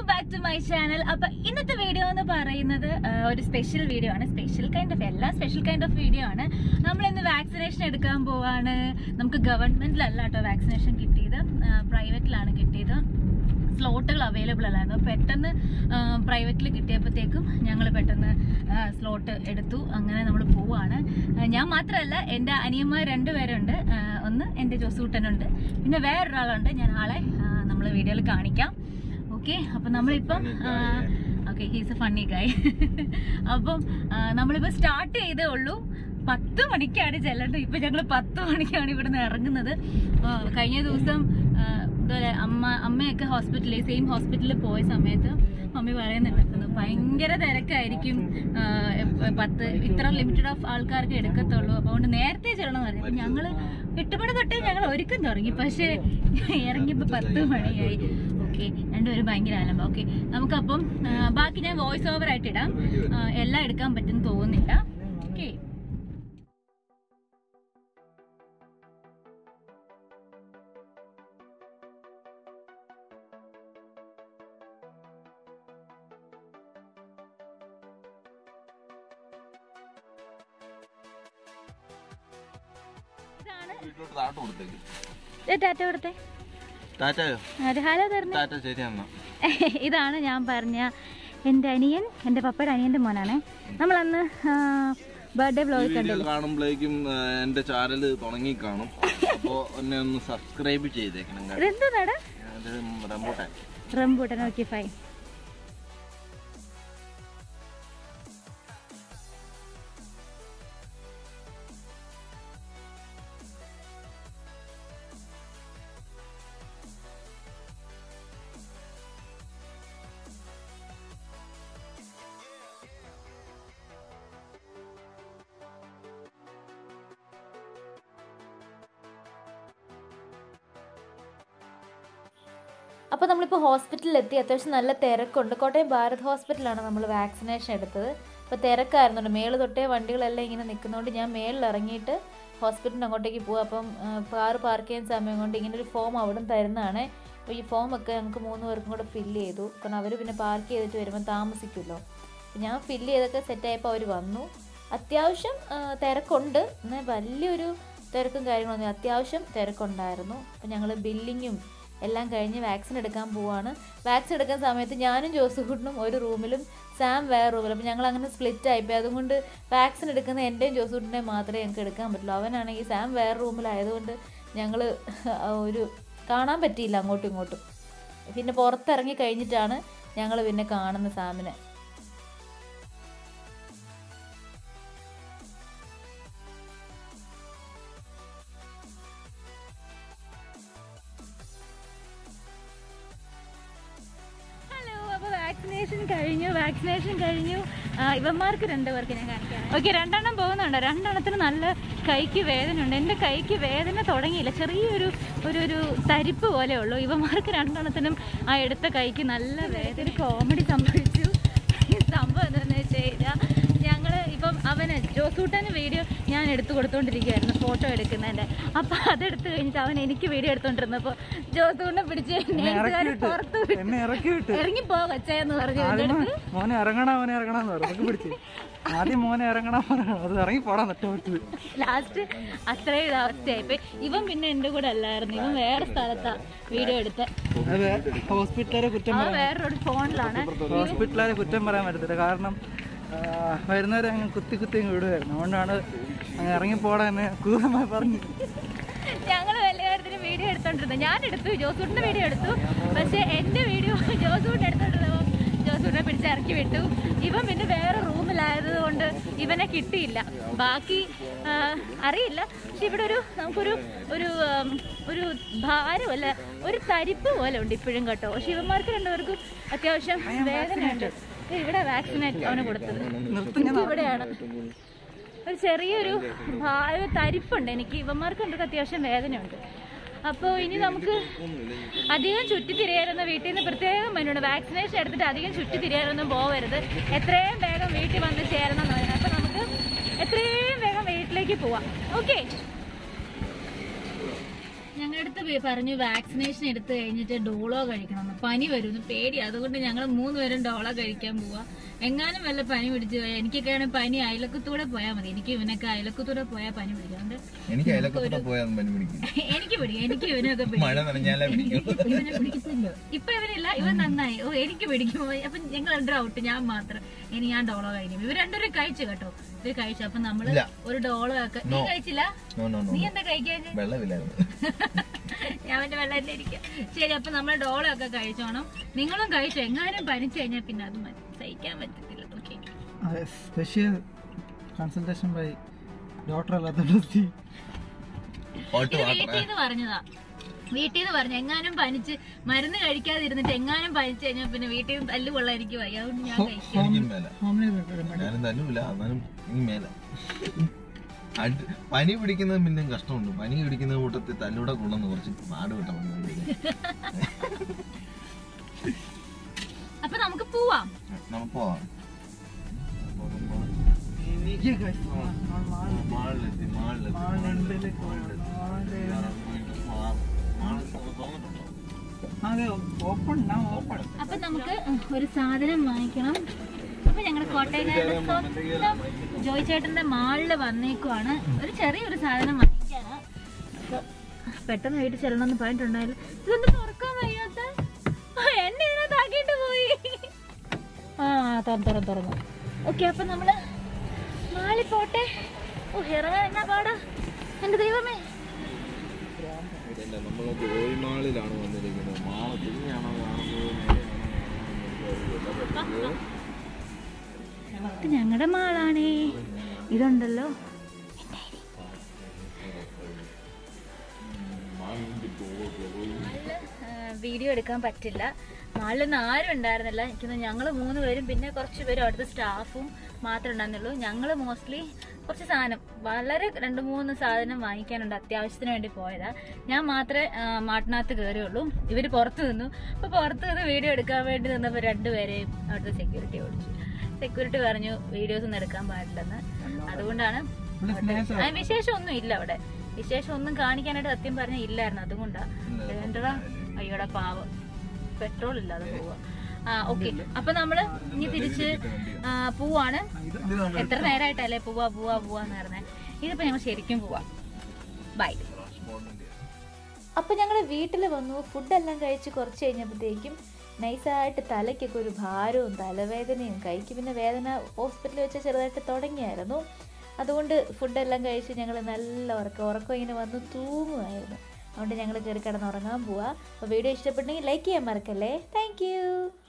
Back to my channel അപ്പൊ ഇന്നത്തെ video എന്ന് പറയുന്നത് ആ, ഒരു സ്പെഷ്യൽ വീഡിയോ ആണ് സ്പെഷ്യൽ കൈൻഡ് ഓഫ് എല്ലാം സ്പെഷ്യൽ കൈൻഡ് ഓഫ് വീഡിയോ ആണ് നമ്മൾ ഇന്ന് വാക്സിനേഷൻ എടുക്കാൻ പോവാണ് നമുക്ക് ഗവൺമെന്റിലല്ല കേട്ടോ വാക്സിനേഷൻ കിട്ടിയത് പ്രൈവറ്റിലാണ് കിട്ടിയത് സ്ലോട്ടുകൾ അവൈലബിൾ അല്ലായിരുന്നു പെട്ടെന്ന് പ്രൈവറ്റിൽ കിട്ടിയപ്പോഴത്തേക്കും ഞങ്ങൾ പെട്ടെന്ന് സ്ലോട്ട് എടുത്തു അങ്ങനെ നമ്മൾ പോവാണ് ആ, ഞാൻ മാത്രമല്ല എൻ്റെ അനിയന്മാർ രണ്ടുപേരുണ്ട് ആ, ഒന്ന് എൻ്റെ ജോസൂട്ടനുണ്ട് പിന്നെ വേറൊരാളുണ്ട് ഞാൻ ആളെ നമ്മൾ വീഡിയോയിൽ കാണിക്കാം ഓക്കെ അപ്പം നമ്മളിപ്പം ഓക്കെ ഹീസ് എ ഫണ്ണി ഗായ് അപ്പം ആ, നമ്മളിപ്പോൾ സ്റ്റാർട്ട് ചെയ്തേ ഉള്ളൂ പത്ത് മണിക്കാണ് ചെല്ലേണ്ടത് ഇപ്പൊ ഞങ്ങൾ പത്ത് മണിക്കാണ് ഇവിടുന്ന് ഇറങ്ങുന്നത് ആ, കഴിഞ്ഞ ദിവസം ആ, ഇതുപോലെ അമ്മ അമ്മയൊക്കെ ഹോസ്പിറ്റലിൽ സെയിം ഹോസ്പിറ്റലിൽ പോയ സമയത്ത് മമ്മി പറയുന്നുണ്ടായിരുന്നു ഭയങ്കര തിരക്കായിരിക്കും ആ, എപ്പ- പത്ത് ഇത്ര ലിമിറ്റഡ് ഓഫ് ആൾക്കാർക്ക് എടുക്കത്തുള്ളൂ അപ്പൊ അതുകൊണ്ട് നേരത്തെ ചെല്ലണം പറഞ്ഞു അപ്പൊ ഞങ്ങള് എട്ട് മണി തൊട്ടേ ഞങ്ങൾ ഒരുക്കം തുടങ്ങി പക്ഷേ ഇറങ്ങിയപ്പോ പത്ത് മണിയായി ഓക്കെ രണ്ടുപേരും ഭയങ്കര അലമ്പ ഓക്കെ നമുക്കപ്പം ആ, ബാക്കി ഞാൻ വോയിസ് ഓവർ ആയിട്ട് ഇടാം ആ, എല്ലാം എടുക്കാൻ പറ്റും തോന്നുന്നില്ല ഓക്കെ ഇതാണ് വീട്ടിലോട്ട് താട്ട് കൊടുത്തേക്ക് ദേ ടാറ്റ കൊടുത്തേ ടാറ്റയോ ഒരു ഹലോ തരണേ ടാറ്റ ശരി എന്നാ ഇതാണ് ഞാൻ പറഞ്ഞ എൻ്റെ അനിയൻ എൻ്റെ പപ്പയുടെ അനിയൻ്റെ മോനാണ് നമ്മളന്ന് ബർത്ത്ഡേ ഈ വ്ലോഗ് വീഡിയോ കണ്ടില്ലേ കാണുമ്പോഴേക്കും ആ, എന്റെ ചാനൽ തുടങ്ങി കാണും അപ്പോ എന്നെ ഒന്ന് സബ്സ്ക്രൈബ് ചെയ്തേക്കണം കേട്ടോ. ഇതെന്താടാ ഇത് റംബൂട്ടാൻ റംബൂട്ടൻ ഓക്കെ ഫൈൻ അപ്പോൾ നമ്മളിപ്പോൾ ഹോസ്പിറ്റലിൽ എത്തി അത്യാവശ്യം നല്ല തിരക്കുണ്ട് കോട്ടയം ഭാരത് ഹോസ്പിറ്റലാണ് നമ്മൾ വാക്സിനേഷൻ എടുത്തത് അപ്പോൾ തിരക്കായിരുന്നുണ്ട് മേള് തൊട്ടേ വണ്ടികളെല്ലാം ഇങ്ങനെ നിൽക്കുന്നതുകൊണ്ട് ഞാൻ മേളിൽ ഇറങ്ങിയിട്ട് ഹോസ്പിറ്റലിന് അങ്ങോട്ടേക്ക് പോകും അപ്പം കാറ് പാർക്ക് ചെയ്യാൻ സമയം കൊണ്ട് ഇങ്ങനെ ഒരു ഫോം അവിടെ തരുന്നതാണ് അപ്പോൾ ഈ ഫോമൊക്കെ ഞങ്ങൾക്ക് മൂന്ന് പേർക്കും കൂടെ ഫില്ല് ചെയ്തു കാരണം അവർ പിന്നെ പാർക്ക് ചെയ്തിട്ട് വരുമ്പോൾ താമസിക്കുമല്ലോ അപ്പോൾ ഞാൻ ഫില്ല് ചെയ്തൊക്കെ സെറ്റായപ്പോൾ അവർ വന്നു അത്യാവശ്യം ആ, തിരക്കുണ്ട് എന്നാൽ വലിയൊരു തിരക്കും കാര്യങ്ങളൊന്നും അത്യാവശ്യം തിരക്കുണ്ടായിരുന്നു അപ്പോൾ ഞങ്ങൾ ബില്ലിങ്ങും എല്ലാം കഴിഞ്ഞ് വാക്സിൻ എടുക്കാൻ പോവാണ് വാക്സിൻ എടുക്കുന്ന സമയത്ത് ഞാനും ജോസുകുട്ടനും ഒരു റൂമിലും സാം വേറെ റൂമിലും അപ്പോൾ ഞങ്ങൾ അങ്ങനെ സ്പ്ലിറ്റ് ആയിപ്പോയി അതുകൊണ്ട് വാക്സിൻ എടുക്കുന്ന എൻ്റെയും ജോസുകുട്ടൻ്റെയും മാത്രമേ ഞങ്ങൾക്ക് എടുക്കാൻ പറ്റുള്ളൂ അവനാണെങ്കിൽ സാം വേറെ റൂമിലായതുകൊണ്ട് ഞങ്ങൾ ഒരു കാണാൻ പറ്റിയില്ല അങ്ങോട്ടും ഇങ്ങോട്ടും പിന്നെ പുറത്തിറങ്ങി കഴിഞ്ഞിട്ടാണ് ഞങ്ങൾ പിന്നെ കാണുന്ന സാമിനെ ഹലോ അപ്പോൾ വാക്സിനേഷൻ കഴിഞ്ഞു വാക്സിനേഷൻ കഴിഞ്ഞു ആ, ഇവന്മാർക്ക് രണ്ടുപേർക്ക് ഞാൻ കാണിക്കാം ഓക്കെ രണ്ടെണ്ണം പോകുന്നുണ്ട് രണ്ടെണ്ണത്തിന് നല്ല കൈക്ക് വേദനയുണ്ട് എൻ്റെ കൈക്ക് വേദന തുടങ്ങിയില്ല ചെറിയൊരു ഒരു ഒരു തരിപ്പ് പോലെ ഉള്ളൂ ഇവന്മാർക്ക് രണ്ടെണ്ണത്തിനും ആ എടുത്ത കൈക്ക് നല്ല വേദന കോമഡി സംഭവിച്ചു സംഭവം എന്താണെന്ന് വെച്ച് കഴിഞ്ഞാൽ ഞങ്ങൾ ഇപ്പം അവന് ജോസൂട്ടന് വീഡിയോ ഞാൻ എടുത്തു കൊടുത്തോണ്ടിരിക്കുകയായിരുന്നു ഫോട്ടോ എടുക്കുന്നതിൻ്റെ അപ്പം അതെടുത്ത് കഴിഞ്ഞിട്ട് അവൻ എനിക്ക് വീഡിയോ എടുത്തോണ്ടിരുന്നപ്പോൾ ജോസൂട്ടിനെ പിടിച്ച് നേഴ്സുകാർ പുറത്ത് വിട്ടു. എന്നെ ഇറക്കി വിട്ട് ഇറങ്ങി പോകച്ചേന്ന് പറഞ്ഞു എൻ്റെ ആദ്യം അടുത്ത് മോനെ ഇറങ്ങണ മോനെ ഇറങ്ങണമെന്ന് പറഞ്ഞു നമുക്ക് പിടിച്ച് ആദ്യം മോനെ ഇറങ്ങണം പറയണം അത് ഇറങ്ങി പോടാൻ ഒറ്റ വിട്ടത് ലാസ്റ്റ് അത്രയും ഇത് അവസ്ഥയായിപ്പോ ഇവൻ പിന്നെ എന്റെ കൂടെ അല്ലായിരുന്നു ഇവൻ വേറെ സ്ഥലത്താ വീഡിയോ എടുത്ത് അതെ ഹോസ്പിറ്റലുകാരെ കുറ്റം അവൻ വേറൊരു ഫോണിലാണ് ഹോസ്പിറ്റലുകാരെ കുറ്റം പറയാൻ പറ്റത്തില്ല കാരണം ആ, വരുന്നവരെ അങ്ങ് കുത്തി കുത്തി അങ്ങ് വിടുമായിരുന്നു അതുകൊണ്ടാണ് അങ്ങ് ഇറങ്ങി പോടാ എന്ന് ക്രൂരമായി പറഞ്ഞു ഞങ്ങള് വലിയ കാര്യത്തിന് വീഡിയോ എടുത്തോണ്ടിരുന്നത് ഞാൻ എടുത്തു ജോസൂട്ടിന്റെ വീഡിയോ എടുത്തു പക്ഷെ എന്റെ വീഡിയോ ജോസൂട്ട് എടുത്തോണ്ടിരുന്നപ്പോ ജോസൂട്ടിനെ പിടിച്ചിറക്കി വിട്ടു ഇവൻ പിന്നെ വേറെ റൂമിലായത് കൊണ്ട് ഇവനെ കിട്ടിയില്ല ബാക്കി ആ, അറിയില്ല പക്ഷെ ഇവിടെ ഒരു നമുക്കൊരു ഒരു ഉം, ഒരു ഭാരമല്ല ഒരു തരിപ്പ് പോലെ ഉണ്ട് ഇപ്പോഴും കേട്ടോ പക്ഷെ ഇവന്മാർക്ക് രണ്ടുപേർക്കും അത്യാവശ്യം വേദനയുണ്ട് ദേ ഇവിടെ വാക്സിനേറ്റ് അവന് കൊടുത്തത് എനിക്ക് ഇവിടെയാണ് ഒരു ചെറിയൊരു ഭാ- ഒരു തരിപ്പുണ്ട് എനിക്ക് ഇവന്മാർക്ക് എന്തൊക്കെ അത്യാവശ്യം വേദനയുണ്ട് അപ്പോൾ ഇനി നമുക്ക് അധികം ചുറ്റിത്തിരിയായിരുന്ന വീട്ടിൽ നിന്ന് പ്രത്യേകം പറഞ്ഞുണ്ട് വാക്സിനേഷൻ എടുത്തിട്ട് അധികം ചുറ്റിത്തിരിയാറൊന്നും പോവരുത് എത്രയും വേഗം വീട്ടിൽ വന്ന് ചേരണം എന്ന് പറയുന്നത് അപ്പോൾ നമുക്ക് എത്രയും വേഗം വീട്ടിലേക്ക് പോവാം ഓക്കെ ഞങ്ങൾ എൻ്റെ അടുത്ത് പേ- പറഞ്ഞു വാക്സിനേഷൻ എടുത്തു കഴിഞ്ഞിട്ട് ഡോളോ കഴിക്കണം പനി വരുമെന്ന് പേടി അതുകൊണ്ട് ഞങ്ങൾ മൂന്നുപേരും ഡോളോ കഴിക്കാൻ പോവാ എങ്ങാനും വല്ല പനി പിടിച്ചു പോയാൽ എനിക്കൊക്കെ ആണെങ്കിൽ പനി അയലക്കത്തൂടെ പോയാൽ മതി എനിക്ക് ഇവനൊക്കെ അയലക്കത്തൂടെ പോയാൽ പനി പിടിക്കാണ്ട് എനിക്ക് അയലക്കത്തോടെ പോയാൽ പനി പിടിക്കും എനിക്ക് പിടിക്കും എനിക്ക് ഇവനൊക്കെ പിടിക്കും മഴ നനഞ്ഞാലേ പിടിക്കും ഇവനെ പിടിക്കത്തില്ല ഇപ്പൊ ഇവനില്ല ഇവൻ നന്നായി ഓ എനിക്ക് പിടിക്കും അപ്പൊ ഞങ്ങൾ രണ്ടും ഔട്ട് ഞാൻ മാത്രം ഇനി ഞാൻ ഡോളോ കഴിക്കും ഇവർ രണ്ടുപേരും കഴിച്ചു കേട്ടോ ഇവര് കഴിച്ചു അപ്പൊ നമ്മള് ഇല്ല. ഒരു ഡോളോ ഒക്കെ നീ No. കഴിച്ചില്ല നോ നോ നോ നീ എന്താ കഴിക്കാൻ വെള്ളമില്ലായിരുന്നു ഞാൻ അവന്റെ വെള്ളത്തിൽ ഇരിക്കാം ശരി അപ്പൊ നമ്മൾ ഡോളോ ഒക്കെ കഴിച്ചോണം നിങ്ങളും കഴിച്ചോ എങ്ങാനും പനിച്ചു കഴിഞ്ഞാൽ പിന്നെ അത് മതി സഹിക്കാൻ പറ്റത്തില്ല ഓക്കെ അതെ സ്പെഷ്യൽ കൺസൾട്ടേഷൻ ബൈ ഡോക്ടർ അല്ലാത്ത ഡോക്ടർ ഓട്ട് ഇത് വാട്ടർ വീട്ടിൽ നിന്ന് പറഞ്ഞതാ വീട്ടിൽ നിന്ന് പറഞ്ഞു എങ്ങാനും പനിച്ച് മരുന്ന് കഴിക്കാതിരുന്നിട്ട് എങ്ങാനും പനിച്ചു കഴിഞ്ഞാൽ പിന്നെ വീട്ടിൽ നിന്ന് തല്ല് കൊള്ളായിരിക്കും അതുകൊണ്ട് ഞാൻ കഴിക്കും എനിക്കും മേല ഹോമിലി റെമഡി ഞാനും തന്നൂല എന്നാലും ഈ മേല അട് പനി പിടിക്കുന്നത് പിന്നെയും കഷ്ടമുണ്ട് പനി പിടിക്കുന്ന കൂട്ടത്തിൽ തല്ലൂടെ കൊള്ളുന്ന കുറച്ച് പാട് വിട്ട അപ്പൊ നമുക്ക് പോവാം നമുക്ക് പോവാം മാളിലെത്തി മാളിലെത്തി മാളിലെത്തി അതെ ഓപ്പൺ ഞാൻ ഓപ്പൺ അപ്പൊ നമുക്ക് ഒരു സാധനം വാങ്ങിക്കണം അപ്പൊ ഞങ്ങളുടെ കോട്ടയക്കാരുടെ സ്വന്തം ജോയ് ചേട്ടന്റെ മാളില് വന്നേക്കുവാണ് ഒരു ചെറിയൊരു സാധനം വാങ്ങിക്കാനാ അപ്പൊ പെട്ടെന്ന് വീട്ടിൽ ചെല്ലണമെന്ന് പറഞ്ഞിട്ടുണ്ടായാലും ഇതൊന്ന് തുറക്കാൻ വയ്യാത്ത ആ, എന്നെ ഇതിനകത്താക്കിയിട്ട് പോയി ആ തുറന്നു തുറന്നു തുറന്നു ഓക്കെ അപ്പൊ നമ്മള് മാളിൽ പോട്ടെ ഓ ഇറങ്ങാൻ എന്നാ പാടാ എന്റെ ദൈവമേ നമ്മൾ ജോയി മാളിലാണ് വന്നിരിക്കുന്നത് മാള തിരിഞ്ഞാണോ കാണുന്നത് ഇത് ഞങ്ങളുടെ മാളാണേ ഇതുണ്ടല്ലോ വീഡിയോ എടുക്കാൻ പറ്റില്ല മാളിലൊന്നും ആരും ഉണ്ടായിരുന്നില്ല എനിക്കൊന്ന് ഞങ്ങൾ മൂന്ന് പേരും പിന്നെ കുറച്ച് പേരും അവിടുത്തെ സ്റ്റാഫും മാത്രമേ ഉണ്ടായിരുന്നുള്ളൂ ഞങ്ങൾ മോസ്റ്റ്ലി കുറച്ച് സാധനം വളരെ രണ്ട് മൂന്ന് സാധനം വാങ്ങിക്കാനുണ്ട് അത്യാവശ്യത്തിന് വേണ്ടി പോയതാ ഞാൻ മാത്രമേ ആ, മാട്ടിനകത്ത് കയറിയുള്ളൂ ഇവര് പുറത്ത് നിന്നു അപ്പൊ പുറത്ത് നിന്ന് വീഡിയോ എടുക്കാൻ വേണ്ടി നിന്നപ്പോൾ രണ്ടുപേരെയും അവിടുത്തെ സെക്യൂരിറ്റി ഓടിച്ചു സെക്യൂരിറ്റി പറഞ്ഞു വീഡിയോസ് ഒന്നും എടുക്കാൻ പാടില്ലെന്ന് അതുകൊണ്ടാണ് ഇവിടെ സ്നേഹം ആ, വിശേഷം ഒന്നും ഇല്ല അവിടെ വിശേഷം ഒന്നും കാണിക്കാനായിട്ട് സത്യം പറഞ്ഞ ഇല്ലായിരുന്നു അതുകൊണ്ടാ എന്താ അയ്യോടെ പാവം പെട്രോൾ ഇല്ലാതെ പോവാ ആ ഓക്കെ അപ്പൊ നമ്മള് ഇനി തിരിച്ച് ആ, പോവാണ് എത്ര നേരമായിട്ടല്ലേ പോവാ പോവാ പോവാന്ന് പറഞ്ഞേ ഇതിപ്പോ ഞങ്ങൾ ശരിക്കും പോവാ ബൈ അപ്പൊ ഞങ്ങൾ വീട്ടിൽ വന്നു ഫുഡെല്ലാം കഴിച്ച് കുറച്ച് കഴിഞ്ഞപ്പോഴത്തേക്കും നൈസായിട്ട് തലയ്ക്കൊക്കെ ഒരു ഭാരവും തലവേദനയും കൈക്ക് പിന്നെ വേദന ഹോസ്പിറ്റലിൽ വെച്ച് ചെറുതായിട്ട് തുടങ്ങിയായിരുന്നു അതുകൊണ്ട് ഫുഡെല്ലാം കഴിച്ച് ഞങ്ങൾ നല്ല ഉറക്കം ഉറക്കം ഇങ്ങനെ വന്ന് തൂങ്ങുമായിരുന്നു അതുകൊണ്ട് ഞങ്ങൾ കയറി കിടന്ന് ഉറങ്ങാൻ പോവാ അപ്പോൾ വീഡിയോ ഇഷ്ടപ്പെട്ടെങ്കിൽ ലൈക്ക് ചെയ്യാൻ മറക്കല്ലേ താങ്ക്